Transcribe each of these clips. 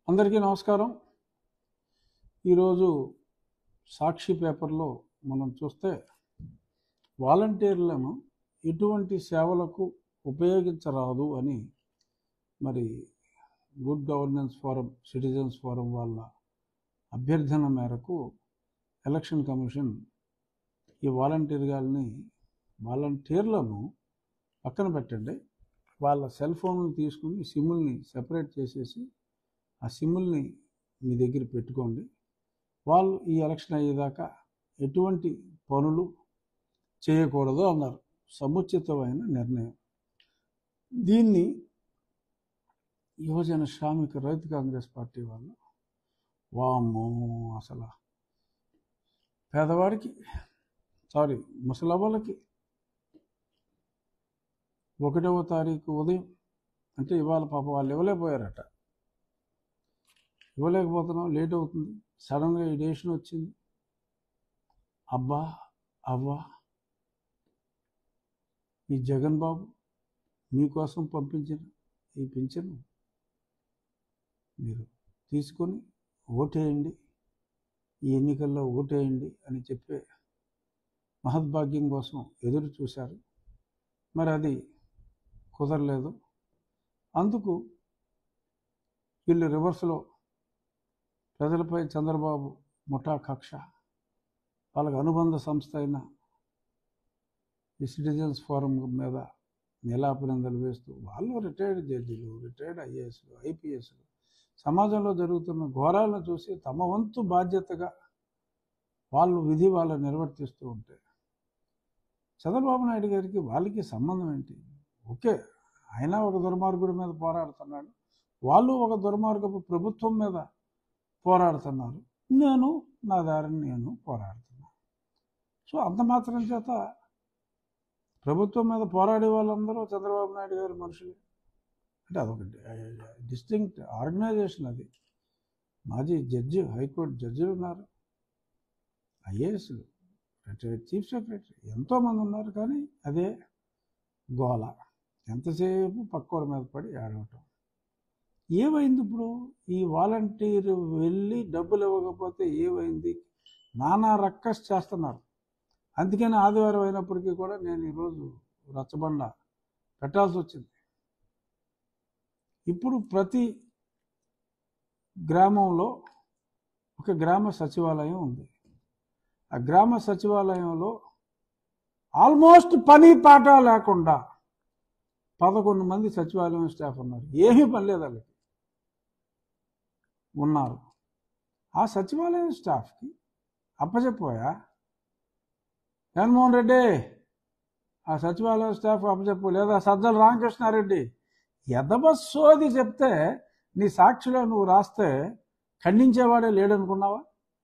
అందరికీ నమస్కారం ఈరోజు సాక్షి పేపర్లో మనం చూస్తే వాలంటీర్లను ఎటువంటి సేవలకు ఉపయోగించరాదు అని మరి good governance forum citizens forum వాళ్ళ అభ్యర్థన మేరకు ఎలక్షన్ కమిషన్ ఈ వాలంటీర్ గారిని వాలంటీర్లను పక్కన పెట్టండి వాళ్ళ సెల్ ఫోన్లు తీసుకుని సిమ్ముల్ని సెపరేట్ చేసేసి ఆ సిమ్ముల్ని మీ దగ్గర పెట్టుకోండి వాళ్ళు ఈ ఎలక్షన్ అయ్యేదాకా ఎటువంటి పనులు చేయకూడదు అన్నారు సముచితమైన నిర్ణయం దీన్ని యువజన శ్రామిక రైతు కాంగ్రెస్ పార్టీ వాళ్ళు వామ్మో అసలు పేదవాడికి సారీ ముసలవ్వలకి ఒకటవ తారీఖు ఉదయం అంటే ఇవాళ పాప వాళ్ళు ఇవ్వలేకపోయారట ఇవ్వలేకపోతున్నాం లేట్ అవుతుంది సడన్గా ఈ డేషన్ వచ్చింది అబ్బా అవ్వా ఈ జగన్ బాబు మీకోసం పంపించిన ఈ పింఛను మీరు తీసుకొని ఓటేయండి ఈ ఎన్నికల్లో ఓటేయండి అని చెప్పే మహద్భాగ్యం కోసం ఎదురు చూశారు మరి అది కుదరలేదు అందుకు వీళ్ళు రివర్స్లో ప్రజలపై చంద్రబాబు ముఠా కక్ష వాళ్ళకి అనుబంధ సంస్థ అయిన ఈ సిటిజన్స్ ఫోరం మీద నిలాపనిందలు వేస్తూ వాళ్ళు రిటైర్డ్ జడ్జిలు రిటైర్డ్ ఐఏఎస్లు ఐపీఎస్లు సమాజంలో జరుగుతున్న ఘోరాలను చూసి తమ వంతు బాధ్యతగా వాళ్ళు విధి వాళ్ళు నిర్వర్తిస్తూ ఉంటే చంద్రబాబు నాయుడు గారికి వాళ్ళకి సంబంధం ఏంటి ఓకే ఆయన ఒక దుర్మార్గుడి మీద పోరాడుతున్నాడు వాళ్ళు ఒక దుర్మార్గపు ప్రభుత్వం మీద పోరాడుతున్నారు నేను నా దారిని నేను పోరాడుతున్నాను సో అంత మాత్రం చేత ప్రభుత్వం మీద పోరాడే వాళ్ళందరూ చంద్రబాబు నాయుడు గారి మనుషులే అంటే అదొక డిస్టింక్ట్ ఆర్గనైజేషన్ అది మాజీ జడ్జి హైకోర్టు జడ్జిలు ఉన్నారు ఐఏఎస్లు రిటైర్డ్ చీఫ్ సెక్రటరీ ఎంతోమంది ఉన్నారు కానీ అదే గోల ఎంతసేపు పక్కోడి మీద పడి ఆడవటం ఏమైంది ఇప్పుడు ఈ వాలంటీర్ వెళ్ళి డబ్బులు ఇవ్వకపోతే ఏమైంది నానా రక్కస్ చేస్తున్నారు అందుకని ఆదివారం అయినప్పటికీ కూడా నేను ఈరోజు రచ్చబండ పెట్టాల్సి వచ్చింది ఇప్పుడు ప్రతి గ్రామంలో ఒక గ్రామ సచివాలయం ఉంది ఆ గ్రామ సచివాలయంలో ఆల్మోస్ట్ పని పాట లేకుండా పదకొండు మంది సచివాలయం స్టాఫ్ ఉన్నారు ఏమీ పని లేదు వాళ్ళకి ఉన్నారు ఆ సచివాలయం స్టాఫ్కి అప్పచెప్పోయా జగన్మోహన్ రెడ్డి ఆ సచివాలయం స్టాఫ్ అప్పచెప్పు లేదా సజ్జల రామకృష్ణారెడ్డి ఎదబ సోది చెప్తే నీ సాక్షిలో నువ్వు రాస్తే ఖండించేవాడే లేడనుకున్నావా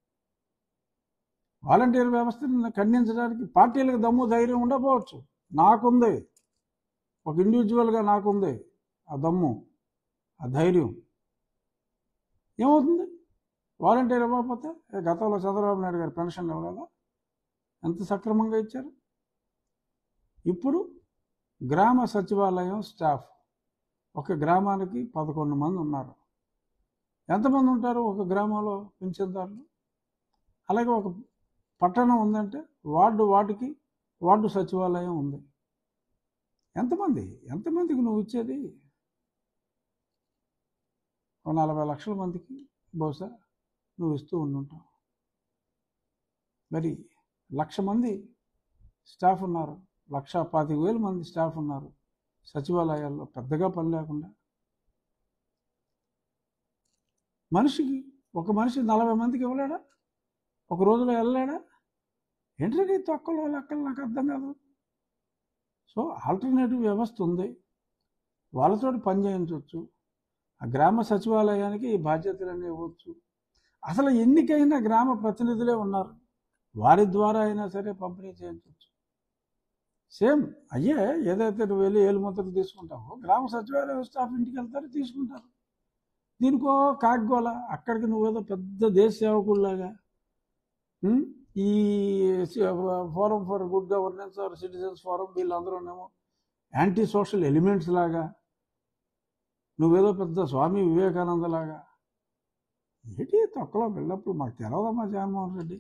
వాలంటీర్ వ్యవస్థని ఖండించడానికి పార్టీలకు దమ్ము ధైర్యం ఉండకపోవచ్చు నాకుంది ఒక ఇండివిజువల్గా నాకుంది ఆ దమ్ము ఆ ధైర్యం ఏమవుతుంది వాలంటీర్ ఇవ్వకపోతే ఏ గతంలో చంద్రబాబు నాయుడు గారు పెన్షన్ ఇవ్వలేదా ఎంత సక్రమంగా ఇచ్చారు ఇప్పుడు గ్రామ సచివాలయం స్టాఫ్ ఒక గ్రామానికి పదకొండు మంది ఉన్నారు ఎంతమంది ఉంటారు ఒక గ్రామంలో పింఛన్దారులు అలాగే ఒక పట్టణం ఉందంటే వార్డు వాటికి వార్డు సచివాలయం ఉంది ఎంతమంది ఎంతమందికి నువ్వు ఇచ్చేది ఒక నలభై లక్షల మందికి బహుశా నువ్వు ఇస్తూ ఉండుంటావు మరి లక్ష మంది స్టాఫ్ ఉన్నారు లక్ష పాతిక వేల మంది స్టాఫ్ ఉన్నారు సచివాలయాల్లో పెద్దగా పని లేకుండా మనిషికి ఒక మనిషి నలభై మందికి ఇవ్వలేడా ఒక రోజులో వెళ్ళలేడా ఏంటంటే తొక్కలో లెక్కలు నాకు అర్థం కాదు సో ఆల్టర్నేటివ్ వ్యవస్థ ఉంది వాళ్ళతో పని చేయించవచ్చు ఆ గ్రామ సచివాలయానికి ఈ బాధ్యతలన్నీ ఇవ్వచ్చు అసలు ఎన్నికైన గ్రామ ప్రతినిధులే ఉన్నారు వారి ద్వారా అయినా సరే పంపిణీ చేయించవచ్చు సేమ్ అయ్యే ఏదైతే నువ్వు వెళ్ళి ఏలుముద్రలు తీసుకుంటావో గ్రామ సచివాలయ స్టాఫ్ ఇంటికి వెళ్తారు తీసుకుంటారు దీనికో కాగ్గోల అక్కడికి నువ్వేదో పెద్ద దేశ సేవకుల్లాగా ఉం? ఈ forum for good governance or citizens forum వీళ్ళందరూనేమో యాంటీ సోషల్ ఎలిమెంట్స్ లాగా నువ్వేదో పెద్ద స్వామి వివేకానంద లాగా ఏంటి తొక్కలో బిల్డప్లు మాకు తెలవదమ్మా జగన్మోహన్ రెడ్డి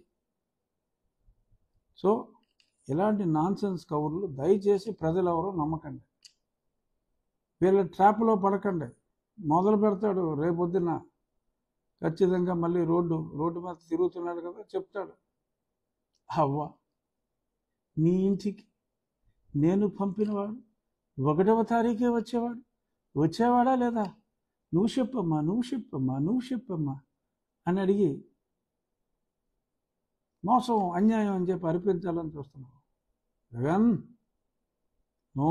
సో ఇలాంటి నాన్సెన్స్ కబుర్లు దయచేసి ప్రజలు ఎవరో నమ్మకండి వీళ్ళ ట్రాప్లో పడకండి మొదలు పెడతాడు రేపొద్దున ఖచ్చితంగా మళ్ళీ రోడ్డు రోడ్డు మీద తిరుగుతున్నాడు కదా చెప్తాడు అవ్వ నీ ఇంటికి నేను పంపినవాడు ఒకటవ తారీఖే వచ్చేవాడు వచ్చేవాడా లేదా నువ్వు చెప్పమ్మా నువ్వు చెప్పమ్మా నువ్వు చెప్పమ్మా అని అడిగి మోసం అన్యాయం అని చెప్పి అరిపించాలని చూస్తున్నావు Jagan no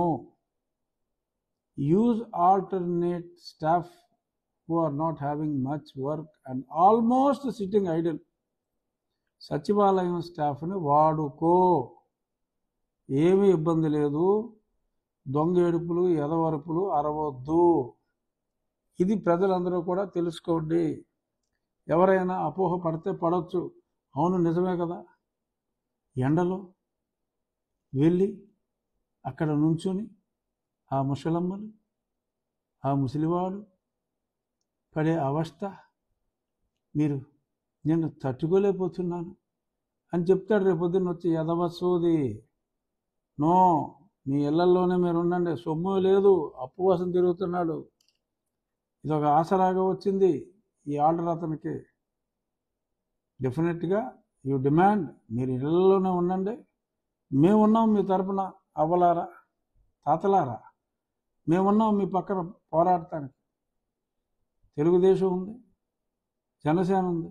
use alternate staff who are not having much work and almost sitting idle సచివాలయం స్టాఫ్ని వాడుకో ఏమీ ఇబ్బంది లేదు దొంగ ఏడుపులు ఎదవరుపులు అరవద్దు ఇది ప్రజలందరూ కూడా తెలుసుకోండి ఎవరైనా అపోహ పడితే పడవచ్చు అవును నిజమే కదా ఎండలో వెళ్ళి అక్కడ నుంచుని ఆ ముసలమ్మలు ఆ ముసలివాడు పడే అవస్థ మీరు నేను తట్టుకోలేకపోతున్నాను అని చెప్తాడు రేపొద్దున్న వచ్చి ఎదవసోది నో మీ ఇళ్లల్లోనే మీరు ఉండండి సొమ్ము లేదు అప్పు కోసం తిరుగుతున్నాడు ఇది ఒక ఆసరాగా వచ్చింది ఈ ఆర్డర్ అతనికి డెఫినెట్గా యూ డిమాండ్ మీరు ఇళ్లలోనే ఉండండి మేమున్నాం మీ తరపున అవ్వలారా తాతలారా మేమున్నాం మీ పక్కన పోరాడటానికి తెలుగుదేశం ఉంది జనసేన ఉంది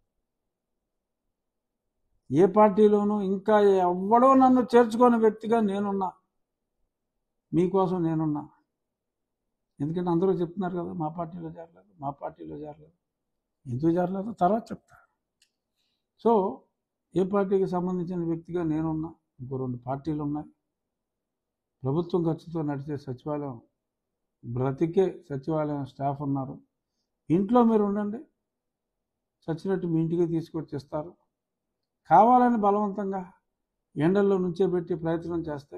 ఏ పార్టీలోనూ ఇంకా ఎవ్వడో నన్ను చేర్చుకోని వ్యక్తిగా నేనున్నా మీకోసం నేనున్నా ఎందుకంటే అందరూ చెప్తున్నారు కదా మా పార్టీలో చేరలేదు మా పార్టీలో చేరలేదు ఎందుకు చేరలేదు తర్వాత చెప్తా సో ఏ పార్టీకి సంబంధించిన వ్యక్తిగా నేనున్నా ఇంకో రెండు పార్టీలు ఉన్నాయి ప్రభుత్వం ఖర్చుతో నడిచే సచివాలయం బ్రతికే సచివాలయం స్టాఫ్ ఉన్నారు ఇంట్లో మీరు ఉండండి చచ్చినట్టు మీ ఇంటికి తీసుకొచ్చి ఇస్తారు కావాలని బలవంతంగా ఎండల్లో నుంచే పెట్టి ప్రయత్నం చేస్తే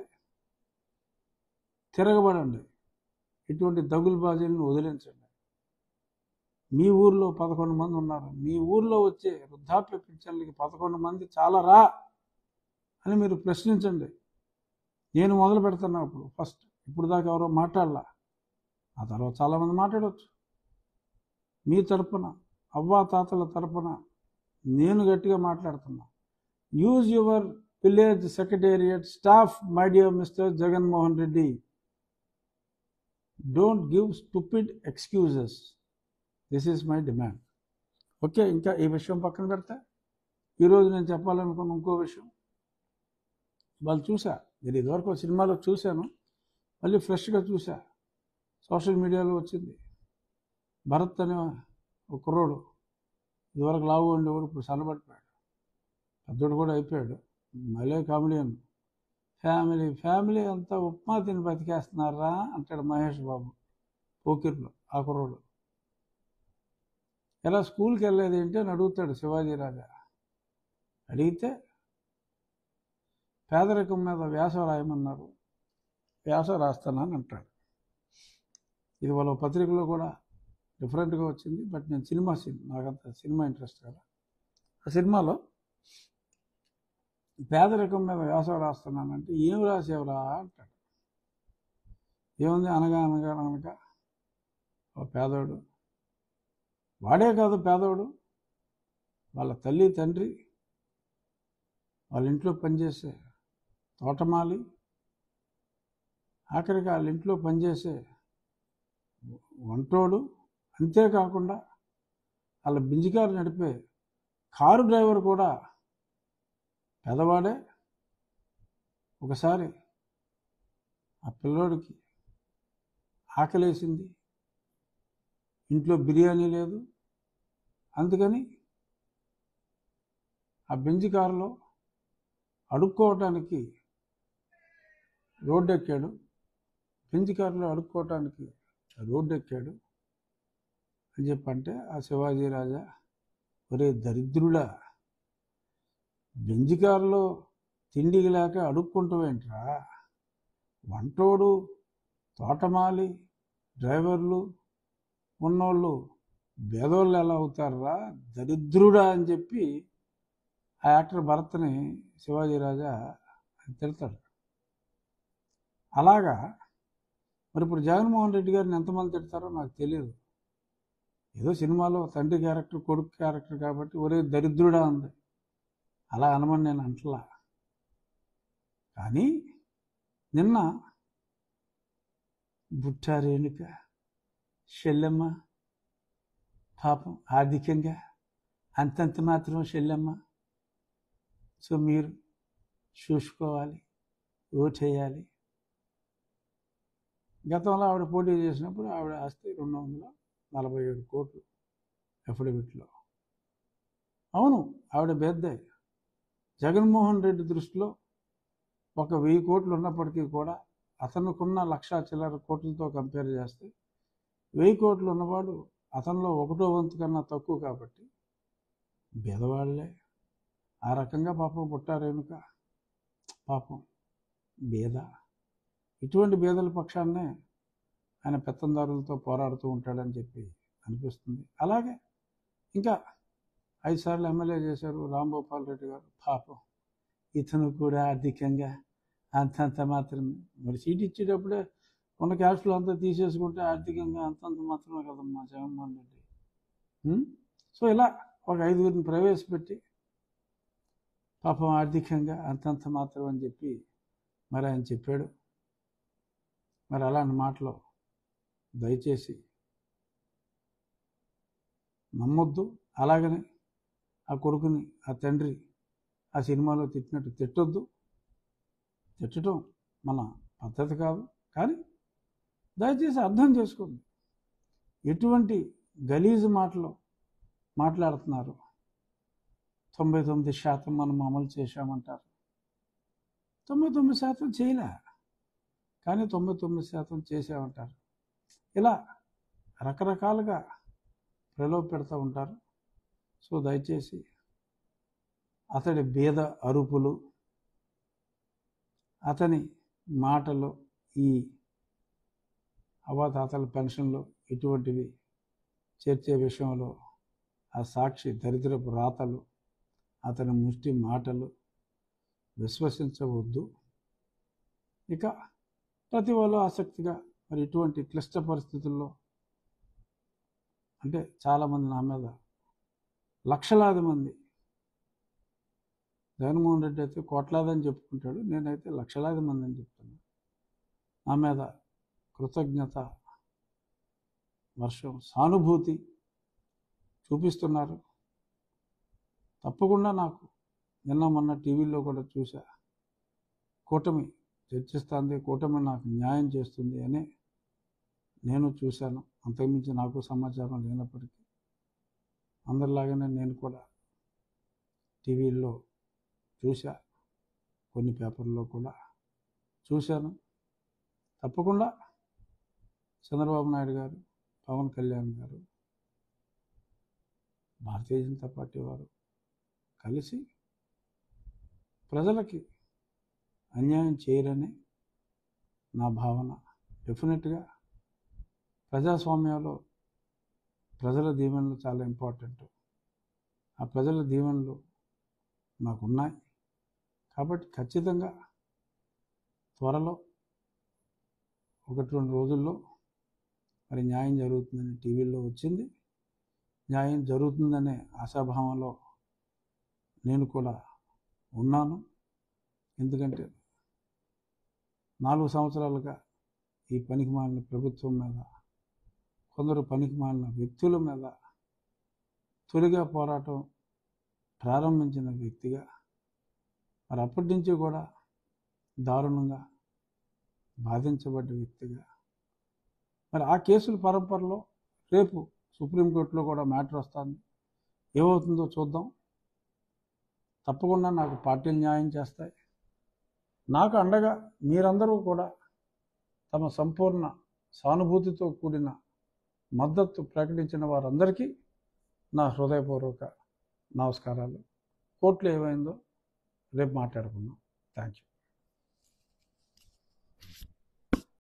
తిరగబడండి ఇటువంటి దగులుబాజీలను వదిలించండి మీ ఊర్లో పదకొండు మంది ఉన్నారు మీ ఊర్లో వచ్చే వృద్ధాప్య పింఛన్లకి పదకొండు మంది చాలా రా అని మీరు ప్రశ్నించండి నేను మొదలు పెడుతున్నా ఇప్పుడు ఫస్ట్ ఇప్పుడు దాకా ఎవరో మాట్లాడలా ఆ తర్వాత చాలామంది మాట్లాడవచ్చు మీ తరపున అవ్వా తాతల తరపున నేను గట్టిగా మాట్లాడుతున్నా use your village secretariat staff my dear mister Jaganmohan Reddy don't give stupid excuses this is my demand okay ఇంకా ఈ విషయం పక్కన పెడతా ఈరోజు నేను చెప్పాలనుకున్న ఇంకో విషయం వాళ్ళు చూసా నేను ఇదివరకు ఒక సినిమాలో చూశాను మళ్ళీ ఫ్రెష్గా చూసా సోషల్ మీడియాలో వచ్చింది భరత్ అనే ఒక కుర్రోడు ఇదివరకు లావు ఉండేవాడు ఇప్పుడు సన్నబడిపోయాడు పెద్దోడు కూడా అయిపోయాడు మళ్ళీ కామెడియన్ ఫ్యామిలీ ఫ్యామిలీ అంతా ఉప్మా తిని బతికేస్తున్నారా అంటాడు మహేష్ బాబు పోకిర్లో ఆ కుర్రోడు ఎలా స్కూల్కి వెళ్ళేది ఏంటి అని అడుగుతాడు శివాజీ రాజా అడిగితే పేదరికం మీద వ్యాసం రాయమన్నారు వ్యాసం రాస్తానని అంటాడు ఇది వాళ్ళ పత్రికలో కూడా డిఫరెంట్గా వచ్చింది బట్ నేను సినిమా సీన్ నాకంత సినిమా ఇంట్రెస్ట్ కదా ఆ సినిమాలో పేదరికం మీద వ్యాసం రాస్తున్నానంటే ఏం రాసేవరా అంటాడు ఏముంది అనగా అనగా అనగా ఓ పేదోడు వాడే కాదు పేదోడు వాళ్ళ తల్లి తండ్రి వాళ్ళ ఇంట్లో పనిచేసే తోటమాలి ఆఖరికి వాళ్ళ ఇంట్లో పనిచేసే వంటోడు అంతేకాకుండా వాళ్ళ బింజికారు నడిపే కారు డ్రైవర్ కూడా పెదవాడే ఒకసారి ఆ పిల్లోడికి ఆకలేసింది ఇంట్లో బిర్యానీ లేదు అందుకని ఆ బెంజి కారులో అడుక్కోవటానికి రోడ్డు ఎక్కాడు బెంజి కారులో అడుక్కోవటానికి రోడ్డు ఎక్కాడు అని చెప్పంటే ఆ శివాజీ రాజా ఒరే దరిద్రుడా బెంజి కారులో తిండికి లేక అడుక్కుంటావేంట్రా వంటోడు తోటమాలి డ్రైవర్లు ఉన్నోళ్ళు పేదోళ్ళు ఎలా అవుతారా దరిద్రుడా అని చెప్పి ఆ యాక్టర్ భరత్ని శివాజీ రాజా తిడతాడు అలాగా మరి ఇప్పుడు జగన్మోహన్ రెడ్డి గారిని ఎంతమంది తిడతారో నాకు తెలియదు ఏదో సినిమాలో తండ్రి క్యారెక్టర్ కొడుకు క్యారెక్టర్ కాబట్టి ఒరే దరిద్రుడా ఉంది అలా అనమని నేను అంటలా కానీ నిన్న బుట్టా రేణుక షెల్లెమ్మ పాపం ఆర్థికంగా అంతంత మాత్రం షెల్లెమ్మ సో మీరు చూసుకోవాలి ఓటేయాలి గతంలో ఆవిడ పోటీ చేసినప్పుడు ఆవిడ ఆస్తి రెండు వందల నలభై ఏడు కోట్లు అఫిడవిట్లో అవును ఆవిడ బేద్దాయి జగన్మోహన్ రెడ్డి దృష్టిలో ఒక వెయ్యి కోట్లు ఉన్నప్పటికీ కూడా అతనుకున్న లక్షా చిల్లర కోట్లతో కంపేర్ చేస్తే వెయ్యి కోట్లు ఉన్నవాడు అతనిలో ఒకటో వంతు కన్నా తక్కువ కాబట్టి బీదవాళ్లే ఆ రకంగా పాపం పుట్టారేనుక పాపం బీద ఇటువంటి బీదల పక్షాన్నే ఆయన పెత్తందారులతో పోరాడుతూ ఉంటాడని చెప్పి అనిపిస్తుంది అలాగే ఇంకా ఐదు సార్లు ఎమ్మెల్యే చేశారు రాంగోపాల్ రెడ్డి గారు పాపం ఇతను కూడా ఆర్థికంగా అంతంత మాత్రమే మరి సీట్ ఇచ్చేటప్పుడే ఉన్న క్యాష్లో అంతా తీసేసుకుంటే ఆర్థికంగా అంతంత మాత్రమే కదమ్మా జగన్మోహన్ రెడ్డి ఉం? సో ఇలా ఒక ఐదుగురిని ప్రవేశపెట్టి పాపం ఆర్థికంగా అంతంత మాత్రం అని చెప్పి మరి ఆయన చెప్పాడు మరి అలాంటి మాటలు దయచేసి నమ్మొద్దు అలాగనే ఆ కొడుకుని ఆ తండ్రి ఆ సినిమాలో తిట్టినట్టు తిట్టొద్దు తిట్టడం మన పద్ధతి కాదు కానీ దయచేసి అర్థం చేసుకోండి ఎటువంటి గలీజు మాటలు మాట్లాడుతున్నారు తొంభై తొమ్మిది శాతం మనం అమలు చేశామంటారు తొంభై తొమ్మిది శాతం చేయలే కానీ తొంభై తొమ్మిది శాతం చేసామంటారు ఇలా రకరకాలుగా ప్రలోభ పెడతా ఉంటారు సో దయచేసి అతడి బీద అరుపులు అతని మాటలు ఈ అవాతాతల పెన్షన్లు ఇటువంటివి చేర్చే విషయంలో ఆ సాక్షి దరిద్రపు రాతలు అతని ముష్టి మాటలు విశ్వసించవద్దు ఇక ప్రతి వాళ్ళు ఆసక్తిగా మరి ఇటువంటి క్లిష్ట పరిస్థితుల్లో అంటే చాలామంది నా మీద లక్షలాది మంది జగన్మోహన్ రెడ్డి అయితే కోట్లాది అని చెప్పుకుంటాడు నేనైతే లక్షలాది మంది అని చెప్తున్నాను నా మీద కృతజ్ఞత వర్షం సానుభూతి చూపిస్తున్నారు తప్పకుండా నాకు నిన్న మొన్న టీవీలో కూడా చూసా కూటమి చర్చిస్తుంది కూటమి నాకు న్యాయం చేస్తుంది అని నేను చూశాను అంతకుమించి నాకు సమాచారం లేనప్పటికీ అందరిలాగానే నేను కూడా టీవీల్లో చూసా కొన్ని పేపర్లో కూడా చూశాను తప్పకుండా చంద్రబాబు నాయుడు గారు పవన్ కళ్యాణ్ గారు భారతీయ జనతా పార్టీ వారు కలిసి ప్రజలకి అన్యాయం చేయరని నా భావన డెఫినెట్గా ప్రజాస్వామ్యంలో ప్రజల దీవెనలు చాలా ఇంపార్టెంట్ ఆ ప్రజల దీవెనలు నాకున్నాయి కాబట్టి ఖచ్చితంగా త్వరలో ఒకటి రెండు రోజుల్లో మరి న్యాయం జరుగుతుందని టీవీలో వచ్చింది న్యాయం జరుగుతుందనే ఆశాభావంలో నేను కూడా ఉన్నాను ఎందుకంటే నాలుగు సంవత్సరాలుగా ఈ పనికి మాలిన ప్రభుత్వం మీద కొందరు పనికి మాలిన వ్యక్తుల మీద తొలిగా పోరాటం ప్రారంభించిన వ్యక్తిగా మరి అప్పటి నుంచి కూడా దారుణంగా బాధించబడ్డ వ్యక్తిగా మరి ఆ కేసుల పరంపరలో రేపు సుప్రీంకోర్టులో కూడా మ్యాటర్ వస్తుంది ఏమవుతుందో చూద్దాం తప్పకుండా నాకు పార్టీలు న్యాయం చేస్తాయి నాకు అండగా మీరందరూ కూడా తమ సంపూర్ణ సానుభూతితో కూడిన మద్దతు ప్రకటించిన వారందరికీ నా హృదయపూర్వక నమస్కారాలు కోర్టులో ఏమైందో రేపు మాట్లాడుకుందాం థ్యాంక్ యూ